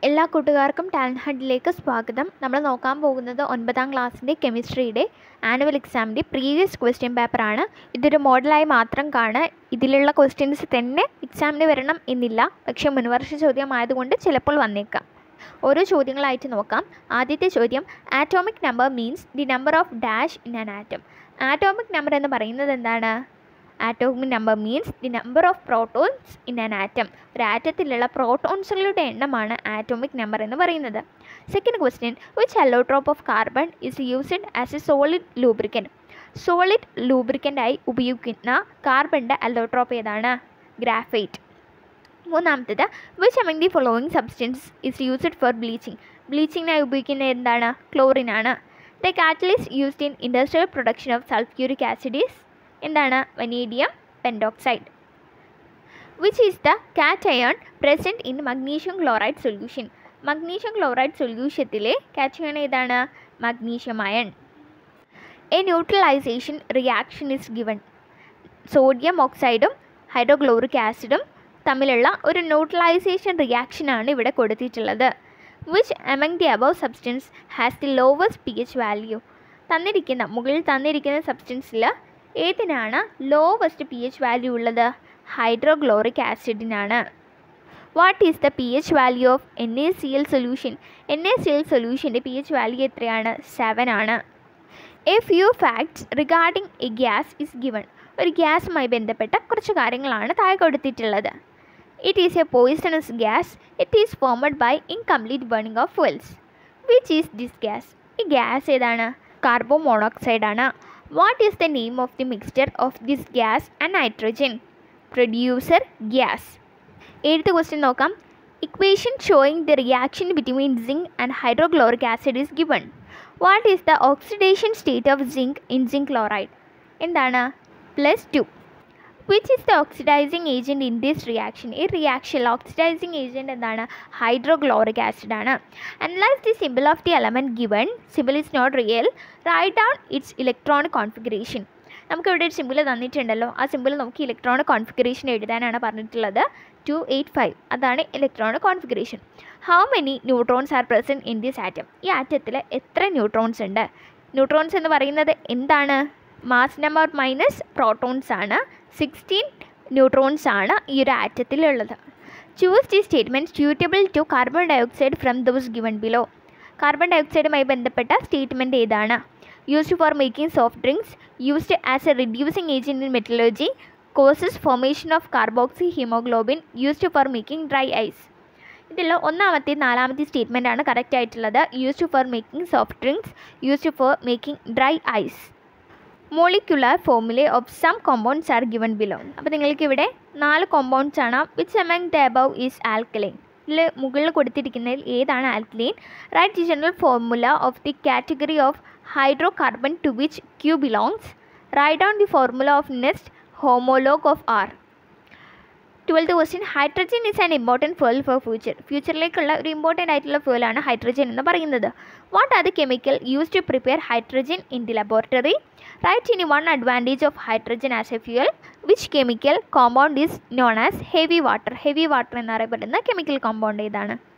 എല്ലാ കൂട്ടുകാർക്കും ടാലൻറ്റ് ഹണ്ടിലേക്ക് സ്വാഗതം നമ്മൾ നോക്കാൻ പോകുന്നത് ഒൻപതാം ക്ലാസ്സിൻ്റെ കെമിസ്ട്രിയുടെ ആനുവൽ എക്സാമിൻ്റെ പ്രീവിയസ് ക്വസ്റ്റ്യൻ പേപ്പറാണ് ഇതൊരു മോഡലായി മാത്രം കാണുക ഇതിലുള്ള ക്വസ്റ്റ്യൻസ് തന്നെ എക്സാമിന് വരണം എന്നില്ല പക്ഷേ മുൻവർഷ ചോദ്യം ആയതുകൊണ്ട് ചിലപ്പോൾ വന്നേക്കാം ഓരോ ചോദ്യങ്ങളായിട്ട് നോക്കാം ആദ്യത്തെ ചോദ്യം atomic number means the number of dash in an atom atomic number എന്ന് പറയുന്നത് എന്താണ് atomic number means the number of protons in an atom ഒരു ആറ്റത്തിലുള്ള പ്രോട്ടോൺസുകളുടെ എണ്ണമാണ് ആറ്റോമിക് നമ്പർ എന്ന് പറയുന്നത് second question which allotrope of carbon is used as a solid lubricant solid ലൂബ്രിക്കൻ്റായി ഉപയോഗിക്കുന്ന കാർബണിൻ്റെ അല്ലോട്രോപ്പ് ഏതാണ് ഗ്രാഫൈറ്റ് മൂന്നാമത്തേത് which among the following substance is used for bleaching ബ്ലീച്ചിങ്ങിനായി ഉപയോഗിക്കുന്നത് എന്താണ് ക്ലോറിൻ ആണ് the catalyst used in industrial production of sulphuric acid is എന്താണ് vanadium pentoxide which is the cation present in magnesium chloride solution magnesium chloride സൊല്യൂഷ്യത്തിലെ cation ഏതാണ് magnesium ion a neutralisation reaction is given sodium ഓക്സൈഡും hydrochloric ആസിഡും തമ്മിലുള്ള ഒരു neutralisation റിയാക്ഷനാണ് ഇവിടെ കൊടുത്തിട്ടുള്ളത് which among the above substance has the lowest P H value തന്നിരിക്കുന്ന മുകളിൽ തന്നിരിക്കുന്ന സബ്സ്റ്റൻസിൽ ഏതിനാണ് ലോവസ്റ്റ് പി എച്ച് വാല്യൂ ഉള്ളത് ഹൈഡ്രോക്ലോറിക് ആസിഡിനാണ് what is the P H value of N A C L solution N A C L സൊല്യൂഷൻ്റെ P H value എത്രയാണ് seven ആണ് a few facts regarding a gas is given ഒരു ഗ്യാസുമായി ബന്ധപ്പെട്ട കുറച്ച് കാര്യങ്ങളാണ് താഴെ കൊടുത്തിട്ടുള്ളത് it is a poisonous gas it is formed by incomplete burning of fuels which is this gas ഈ ഗ്യാസ് ഏതാണ് കാർബൺ മോണോക്സൈഡ് ആണ് what is the name of the mixture of this gas and nitrogen producer gas എഴുത്ത് question നോക്കാം equation showing the reaction between zinc and hydrochloric acid is given what is the oxidation state of zinc in zinc chloride എന്താണ് plus two which is the oxidising agent in this reaction ഈ റിയാക്ഷനിൽ oxidising agent എന്താണ് hydrochloric acid ആണ് analyse the symbol of the element given symbol is not real write down its electronic configuration നമുക്കിവിടെ ഒരു simple തന്നിട്ടുണ്ടല്ലോ ആ simple നമുക്ക് electronic configuration എഴുതാനാണ് പറഞ്ഞിട്ടുള്ളത് ടു എയ്റ്റ് ഫൈവ് അതാണ് electronic configuration how many neutrons are present in this atom ഈ ആറ്റത്തിൽ എത്ര ന്യൂട്രോൺസ് ഉണ്ട് ന്യൂട്രോൺസ് എന്ന് പറയുന്നത് എന്താണ് മാസ് നമ്പർ മൈനസ് പ്രോട്ടോൺസ് ആണ് സിക്സ്റ്റീൻ ന്യൂട്രോൺസ് ആണ് ഈ ഒരു ആറ്റത്തിലുള്ളത് choose the statement suitable to carbon dioxide from those given below carbon ഡയോക്സൈഡുമായി ബന്ധപ്പെട്ട സ്റ്റേറ്റ്മെൻറ്റ് ഏതാണ് used for making soft drinks used as a reducing agent in metallurgy causes formation of carboxy haemoglobin used for making dry ice ഇതിൽ ഒന്നാമത്തെ നാലാമത്തെ statement ആണ് correct ആയിട്ടുള്ളത് used for making soft drinks used for making dry ice molecular formula of some compounds are given below അപ്പോൾ നിങ്ങൾക്ക് ഇവിടെ നാല് compounds ആണ് which among the above is alkaline ഇതിൽ മുകളിൽ കൊടുത്തിരിക്കുന്നതിൽ ഏതാണ് alkaline write the general formula of the category of hydrocarbon to which Q belongs write down the formula of next homologue of R twelfth question hydrogen is an important fuel for future ഫ്യൂച്ചറിലേക്കുള്ള ഒരു important ആയിട്ടുള്ള fuel hydrogen എന്ന് പറയുന്നത് what are the chemical use to prepare hydrogen in the laboratory write ഇനി one advantage of hydrogen as a fuel which chemical compound is known as heavy water heavy water എന്നറിയപ്പെടുന്ന chemical compound ഏതാണ്